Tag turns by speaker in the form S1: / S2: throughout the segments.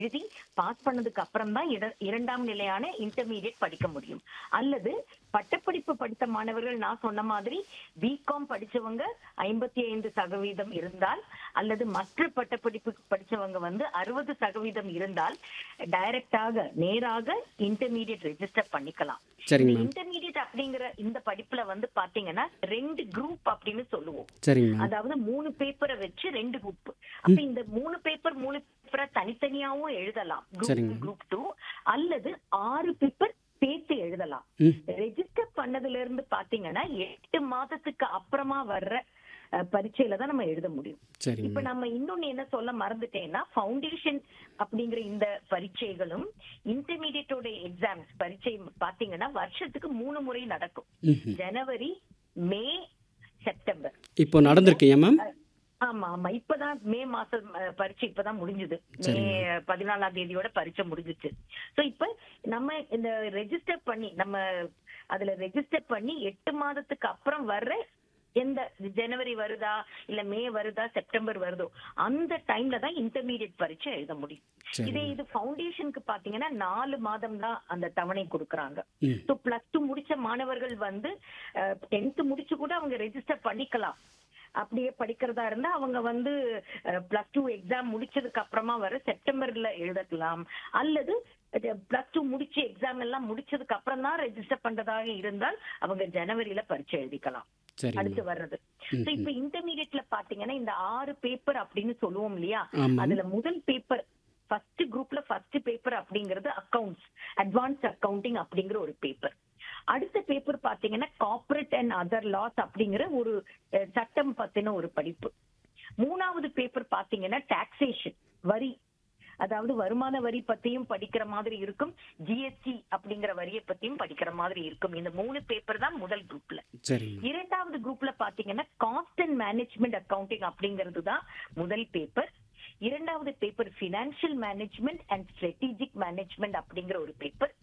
S1: எழுதி பாஸ் பண்ணதுக்கு அப்புறம் தான் இரண்டாம் நிலையான இன்டர்மீடியட் படிக்க முடியும் அல்லது பட்டப்படிப்பு படித்த மாணவர்கள் நான் சொன்ன மாதிரி பிகாம் படிச்சவங்க ஐம்பத்தி ஐந்து சதவீதம் இருந்தால் அல்லது மற்ற பட்டப்படிப்பு படிச்சவங்க வந்து அறுபது சதவீதம் இருந்தால் டைரக்டாக நேராக இன்டர்மீடியட் ரெஜிஸ்டர் பண்ணிக்கலாம்
S2: சரிங்க மேம்
S1: இன்டர்மீடியட் அப்படிங்கிற இந்த படிப்புல வந்து பாத்தீங்கன்னா ரெண்டு குரூப் அப்படின்னு சொல்லுவோம்
S2: சரிங்க மேம்
S1: அதாவது மூணு பேப்பரை வச்சு ரெண்டு குரூப் அப்ப இந்த மூணு பேப்பர் மூணு பேப்பரை தனித்தனியாவும் எழுதலாம் குரூப்
S2: சரிங்க.
S1: குரூப் டூ அல்லது ஆறு பேப்பர் சேர்த்து எழுதலாம்
S2: ம்
S1: ரெஜிஸ்டர் பண்ணதுல இருந்து பாத்தீங்கன்னா எட்டு மாதத்துக்கு அப்புறமா வர்ற அஹ், பரீட்சையில தான் நம்ம எழுத முடியும்
S2: சரிங்க
S1: இப்ப நம்ம இன்னொன்னு என்ன சொல்ல மறந்துட்டேன்னா ஃபவுண்டேஷன் அப்படிங்கிற இந்த பரீட்சைகளும் இன்டர்மீடியட்டோட எக்ஸாம்ஸ் பரீட்சை பாத்தீங்கன்னா வருஷத்துக்கு மூணு முறை நடக்கும்
S2: ம்ஹும்.
S1: ஜனவரி மே செப்டம்பர்
S2: இப்போ நடந்திருக்கீங்க மேம்
S1: ஆமா ஆமா இப்பதான் மே மாசம் அஹ், பரீட்சை இப்பதான் முடிஞ்சது மே
S2: சரிங்க.
S1: பதினாலாம் தேதியோட பரீட்சை முடிஞ்சிச்சு சோ இப்ப நம்ம இந்த ரெஜிஸ்டர் பண்ணி நம்ம அதுல ரெஜிஸ்டர் பண்ணி எட்டு மாதத்துக்கு அப்புறம் வர்ற எந்த ஜனவரி வருதா இல்ல மே வருதா செப்டம்பர் வருதோ அந்த டைம்ல தான் இன்டர்மீடியட் பரீட்சை எழுத முடியும்
S2: சரி
S1: இதே இது ஃபவுண்டேஷனுக்கு பாத்தீங்கன்னா நாலு மாதம் தான் அந்த தவணை கொடுக்கறாங்க
S2: ம்
S1: ஸோ பிளஸ் டூ முடிச்ச மாணவர்கள் வந்து டென்த் முடிச்சு கூட அவங்க ரெஜிஸ்டர் பண்ணிக்கலாம் அப்படியே படிக்கிறதா இருந்தா அவங்க வந்து பிளஸ் டூ எக்ஸாம் முடிச்சதுக்கு அப்புறமா வர செப்டம்பர்ல எழுதலாம் அல்லது பிளஸ் டூ முடிச்சு எக்ஸாம் எல்லாம் முடிச்சதுக்கு அப்புறம் தான் ரெஜிஸ்டர் பண்றதாக இருந்தால் அவங்க ஜனவரியில பரீட்சை எழுதிக்கலாம்
S2: சரிங்க
S1: அடுத்து வர்றது
S2: ம்,
S1: ஸோ இப்ப இன்டர்மீடியட்ல பாத்தீங்கன்னா இந்த ஆறு பேப்பர் அப்படின்னு சொல்லுவோம் இல்லையா
S2: ஆமாம்
S1: அதுல முதல் பேப்பர் ஃபர்ஸ்ட் குரூப்ல ஃபர்ஸ்ட் பேப்பர் அப்படிங்கிறது அக்கவுண்ட்ஸ் அட்வான்ஸ் அக்கவுண்டிங் அப்படிங்கிற ஒரு பேப்பர் அடுத்த பேப்பர் பாத்தீங்கன்னா கார்ப்பரேட் அண்ட் அதர் லாஸ் அப்படிங்கிற ஒரு அஹ், சட்டம் பத்தின ஒரு படிப்பு மூணாவது பேப்பர் பாத்தீங்கன்னா டாக்ஸேஷன் வரி அதாவது வருமான வரி பத்தியும் படிக்கிற மாதிரி இருக்கும் ஜிஎஸ்டி அப்படிங்கிற வரியை பத்தியும் படிக்கிற மாதிரி இருக்கும் இந்த மூணு பேப்பர் தான் முதல் குரூப்ல
S2: சரிங்க
S1: இரண்டாவது குரூப்ல பாத்தீங்கன்னா காஸ்ட் அண்ட் மேனேஜ்மெண்ட் அக்கவுண்டிங் அப்படிங்கிறது தான் முதல் பேப்பர் இரண்டாவது paper financial management and strategic management அப்படிங்கிற ஒரு பேப்பர்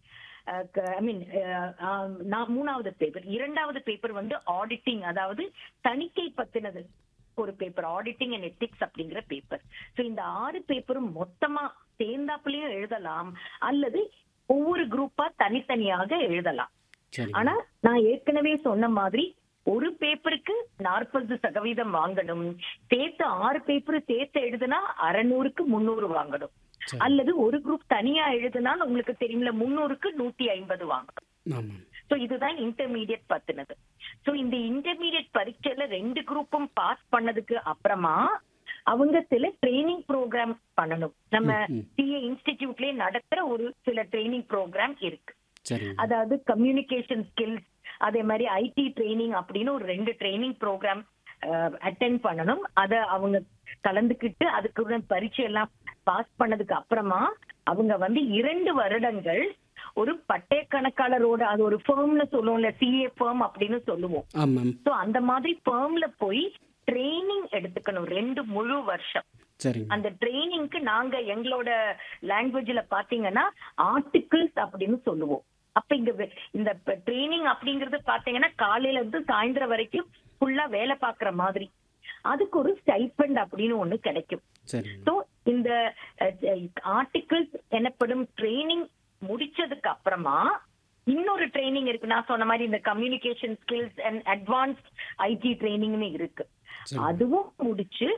S1: ஐ மீன் நான் மூணாவது பேப்பர் இரண்டாவது பேப்பர் வந்து ஆடிட்டிங் அதாவது தணிக்கை பத்தினது ஒரு பேப்பர் ஆடிட்டிங் அண்ட் எத்திக்ஸ் அப்படிங்கிற பேப்பர் சோ இந்த ஆறு பேப்பரும் மொத்தமா சேர்ந்தாப்புலயும் எழுதலாம் அல்லது ஒவ்வொரு குரூப்பா தனித்தனியாக எழுதலாம்
S2: சரிங்க
S1: ஆனா நான் ஏற்கனவே சொன்ன மாதிரி ஒரு பேப்பருக்கு நாற்பது சதவீதம் வாங்கணும் சேர்த்து ஆறு பேப்பர் சேர்த்து எழுதுனா அறநூறுக்கு முந்நூறு வாங்கணும்
S2: சரி
S1: அல்லது ஒரு குரூப் தனியா எழுதுனா உங்களுக்கு தெரியும்ல முந்நூறுக்கு நூத்தி ஐம்பது வாங்கணும்
S2: ஆமாம்
S1: சோ இதுதான் இன்டர்மீடியட் பத்தினது சோ இந்த இன்டர்மீடியட் பரீட்சையில ரெண்டு குரூப்பும் பாஸ் பண்ணதுக்கு அப்புறமா அவங்க சில ட்ரைனிங் ப்ரோக்ராம் பண்ணணும் நம்ம
S2: ம், ம்.
S1: சிஏ இன்ஸ்டிடியூட்லயே நடத்துற ஒரு சில ட்ரைனிங் ப்ரோக்ராம் இருக்கு
S2: சரிங்க
S1: அதாவது கம்யூனிகேஷன் ஸ்கில்ஸ் அதே மாதிரி ஐடி ட்ரைனிங் அப்படின்னு ஒரு ரெண்டு ட்ரைனிங் ப்ரோக்ராம் அட்டென்ட் பண்ணணும் அத அவங்க கலந்துக்கிட்டு அதுக்கு பரீட்சை எல்லாம் பாஸ் பண்ணதுக்கு அப்புறமா அவங்க வந்து இரண்டு வருடங்கள் ஒரு பட்டய கணக்காளரோட அது ஒரு ஃபேர்ம்னு சொல்லுவோம்ல சிஏ ஃபேர்ம் அப்படின்னு சொல்லுவோம்
S2: ஆமாம்
S1: சோ அந்த மாதிரி ஃபேர்ம்ல போய் ட்ரைனிங் எடுத்துக்கணும் ரெண்டு முழு வருஷம்
S2: சரிங்க
S1: அந்த ட்ரைனிங்க்கு நாங்க எங்களோட லாங்குவேஜ்ல பாத்தீங்கன்னா ஆர்டிகிள்ஸ் அப்படின்னு சொல்லுவோம் அப்ப இங்க வெ- இந்த ட்ரைனிங் அப்படிங்கறது பாத்தீங்கன்னா காலையில இருந்து சாயந்தரம் வரைக்கும் ஃபுல்லா வேலை பாக்குற மாதிரி அதுக்கு ஒரு ஸ்டைப்பண்ட் அப்படின்னு ஒண்ணு கிடைக்கும்
S2: சரிங்க
S1: சோ இந்த ஆர்டிகிள்ஸ் எனப்படும் ட்ரைனிங் முடிச்சதுக்கு அப்புறமா இன்னொரு ட்ரைனிங் இருக்கு நான் சொன்ன மாதிரி இந்த communication skills and advance IT ட்ரைனிங்னு இருக்கு
S2: சரி
S1: அதுவும் முடிச்சு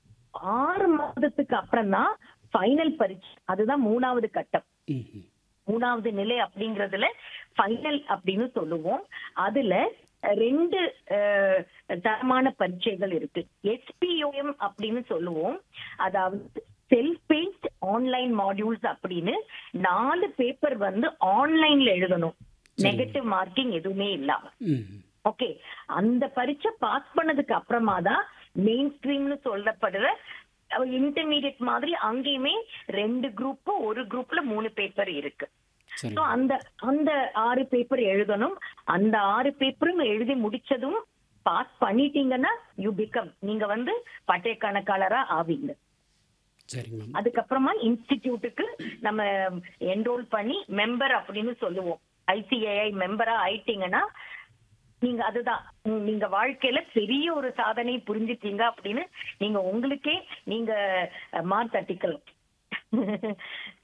S1: ஆறு மாதத்துக்கு அப்புறம் தான் ஃபைனல் பரீட்சை அதுதான் மூணாவது கட்டம்
S2: ம் ம்.
S1: மூணாவது நிலை அப்படிங்கறதுல ஃபைனல் அப்படின்னு சொல்லுவோம் அதுல ரெண்டு அஹ், தரமான பரீட்சைகள் இருக்கு எஸ்பிஓஎம் அப்படின்னு சொல்லுவோம் அதாவது செல்ஃப் பேஸ்ட் ஆன்லைன் மாடியூல்ஸ் அப்படின்னு நாலு பேப்பர் வந்து ஆன்லைன்ல எழுதணும் நெகட்டிவ் மார்க்கிங் எதுவுமே இல்லாம
S2: ம் ம்.
S1: ஓகே அந்த பரீட்சை பாஸ் பண்ணதுக்கு அப்புறமா தான் மெயின் ஸ்ட்ரீம்னு சொல்லப்படுற இன்டர்மீடியட் மாதிரி அங்கேயுமே ரெண்டு குரூப் ஒரு குரூப்ல மூணு பேப்பர் இருக்கு சோ
S2: சரிங்க
S1: அந்த அந்த ஆறு பேப்பர் எழுதணும் அந்த ஆறு பேப்பரும் எழுதி முடிச்சதும் பாஸ் பண்ணிட்டீங்கன்னா யூ பிகம் நீங்க வந்து பட்டய கணக்காளரா ஆவீங்க
S2: சரிங்க மேம்
S1: அதுக்கப்புறமா இன்ஸ்டிடியூட்டுக்கு நம்ம என்ரோல் பண்ணி மெம்பர் அப்படின்னு சொல்லுவோம் ஐசிஐஐ மெம்பரா ஆயிட்டீங்கன்னா நீங்க அதுதான் உம், நீங்க வாழ்க்கையில பெரிய ஒரு சாதனை புரிஞ்சுட்டீங்க அப்படின்னு நீங்க உங்களுக்கே நீங்க மார்க் தட்டிக்கலாம்